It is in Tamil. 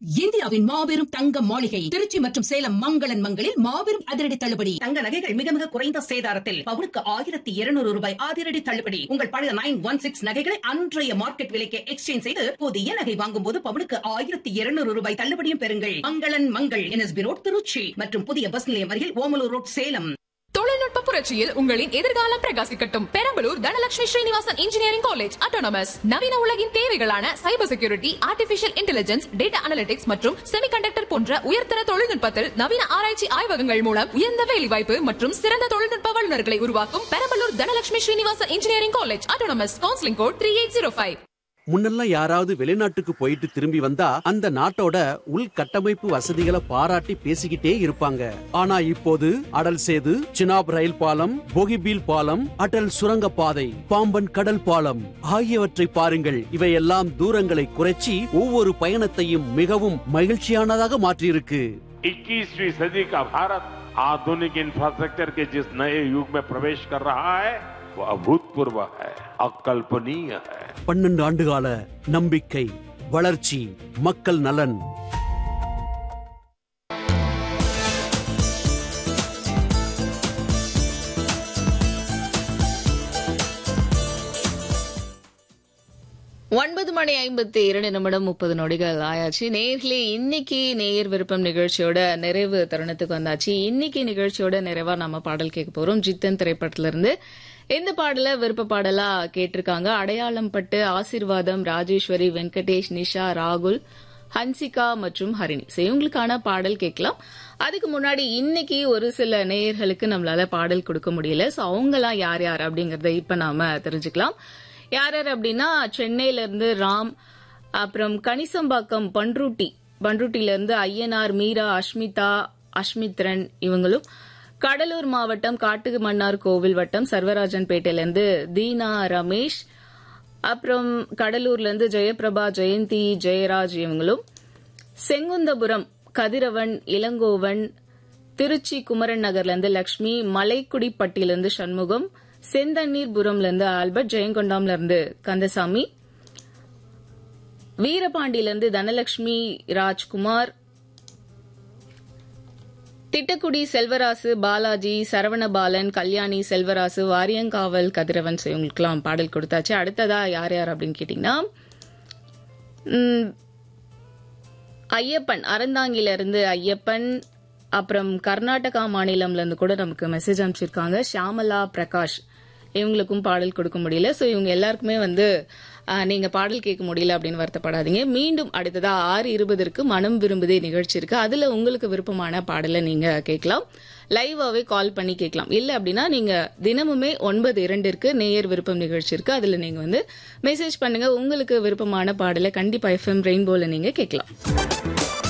இந்தியாவின் மாபெரும் தங்க மாளிகை திருச்சி மற்றும் சேலம் மங்களன் மங்களில் மாபெரும் அதிரடி தள்ளுபடி தங்க நகைகள் மிக மிக குறைந்த சேதாரத்தில் பவுனுக்கு ஆயிரத்தி இருநூறு ரூபாய் அதிரடி தள்ளுபடி உங்கள் பழைய நைன் ஒன் சிக்ஸ் நகைகளை அன்றைய மார்க்கெட் விலைக்கு எக்ஸ்சேஞ்ச் செய்து புதிய நகை வாங்கும் போது பவுனுக்கு ஆயிரத்தி இருநூறு ரூபாய் தள்ளுபடியும் பெறுங்கள் மங்களன் மங்கள் என்எஸ்பி ரோட் திருச்சி மற்றும் புதிய பஸ் நிலையம் அருகில் ஓமலூர் ரோட் சேலம் தொழில்நுட்ப புரட்சியில் உங்களின் எதிர்காலம் பிரகாசிக்கட்டும் Perambalur Dhanalakshmi Srinivasan engineering college autonomous நவீன உலகின் தேவைகளான cyber security artificial intelligence data analytics மற்றும் செமிகண்டக்டர் போன்ற உயர்தர தொழில்நுட்பத்தில் நவீன ஆராய்ச்சி ஆய்வகங்கள் மூலம் உயர்ந்த வேலைவாய்ப்பு மற்றும் சிறந்த தொழில்நுட்ப வல்லுநர்களை உருவாக்கும் Perambalur Dhanalakshmi Srinivasan engineering college autonomous counselling code three eight zero five முன்னெல்லாம் யாராவது வெளிநாட்டுக்கு போயிட்டு திரும்பி வந்தா அந்த நாட்டோட உள்கட்டமைப்பு வசதிகளை பாராட்டி பேசிக்கிட்டே இருப்பாங்க ஆனா இப்போது அடல் சேது சினாப் ரயில் பாலம் போகிபீல் பாலம் அடல் சுரங்க பாதை பாம்பன் கடல் பாலம் ஆகியவற்றை பாருங்கள் இவையெல்லாம் தூரங்களை குறைச்சி ஒவ்வொரு பயணத்தையும் மிகவும் மகிழ்ச்சியானதாக மாற்றியிருக்கு 21वीं सदी का भारत आधुनिक इंफ्रास्ट्रक्चर के जिस नए युग में प्रवेश कर रहा है वो अभूतपूर्व है अकल्पनीय है பன்னெண்டு ஆண்டுகால நம்பிக்கை வளர்ச்சி மக்கள் நலன் ஒன்பது மணி ஐம்பத்தி இரண்டு நிமிடம் முப்பது நொடிகள் ஆயாச்சு நேர்களே இன்னைக்கு நேயர் விருப்பம் நிகழ்ச்சியோட நிறைவு தருணத்துக்கு வந்தாச்சு இன்னைக்கு நிகழ்ச்சியோட நிறைவா நம்ம பாடல் கேட்க போறோம் ஜித்தன் திரைப்படத்துல இருந்து இந்த பாடல விருப்ப பாடலா கேட்டிருக்காங்க அடையாளம் பட்டு ஆசீர்வாதம் ராஜேஸ்வரி வெங்கடேஷ் நிஷா ராகுல் ஹன்சிகா மற்றும் ஹரிணி So, இவங்களுக்கான பாடல் கேட்கலாம் அதுக்கு முன்னாடி இன்னைக்கு ஒரு சில நேயர்களுக்கு நம்மளால பாடல் கொடுக்க முடியல சோ அவங்கலாம் யார் யார் அப்படிங்கறத இப்ப நாம தெரிஞ்சுக்கலாம் யார் யார் அப்படின்னா சென்னையில இருந்து ராம் அப்புறம் கணிசம்பாக்கம் பன்ருட்டி பன்ருட்டில இருந்து ஐயனார் மீரா அஷ்மிதா அஷ்மித்ரன் இவங்களும் கடலூர் மாவட்டம் காட்டுமன்னார் கோவில் வட்டம் சர்வராஜன் பேட்டையிலிருந்து தீனா ரமேஷ் அப்புறம் கடலூர்ல இருந்து ஜெயபிரபா ஜெயந்தி ஜெயராஜ் இவங்களும் செங்குந்தபுரம் கதிரவன் இளங்கோவன் திருச்சி குமரன் நகர்ல இருந்து லட்சுமி மலைக்குடிப்பட்டியில இருந்து சண்முகம் செந்தண்ணீர்புரம்ல இருந்து ஆல்பர்ட் ஜெயங்கொண்டாம்ல இருந்து கந்தசாமி வீரபாண்டியில இருந்து தனலட்சுமி ராஜ்குமார் திட்டக்குடி செல்வராசு பாலாஜி சரவணபாலன் கல்யாணி செல்வராசு வாரியங்காவல் கதிரவன் so இவங்களுக்கெல்லாம் பாடல் கொடுத்தாச்சு அடுத்ததா யார் யார் அப்படின்னு கேட்டீங்கன்னா ம், ஐயப்பன் அறந்தாங்கில இருந்து ஐயப்பன் அப்புறம் கர்நாடகா மாநிலம்ல இருந்து கூட நமக்கு மெசேஜ் அனுப்பிச்சிருக்காங்க ஷியாமலா பிரகாஷ் இவங்களுக்கும் பாடல் கொடுக்க முடியல சோ இவங்க எல்லாருக்குமே வந்து ஆஹ், நீங்க பாடல் கேட்க முடியல அப்படின்னு வருத்தப்படாதீங்க மீண்டும் அடுத்ததா ஆறு இருபதற்கு மனம் விரும்புதே நிகழ்ச்சி இருக்கு அதுல உங்களுக்கு விருப்பமான பாடலை நீங்க கேட்கலாம் லைவாவே கால் பண்ணி கேட்கலாம் இல்ல அப்படின்னா நீங்க தினமுமே ஒன்பது இரண்டிற்கு நேயர் விருப்பம் நிகழ்ச்சி இருக்கு அதுல நீங்க வந்து மெசேஜ் பண்ணுங்க உங்களுக்கு விருப்பமான பாடலை கண்டிப்பா எஃப்எம் ரெயின்போல நீங்க கேட்கலாம்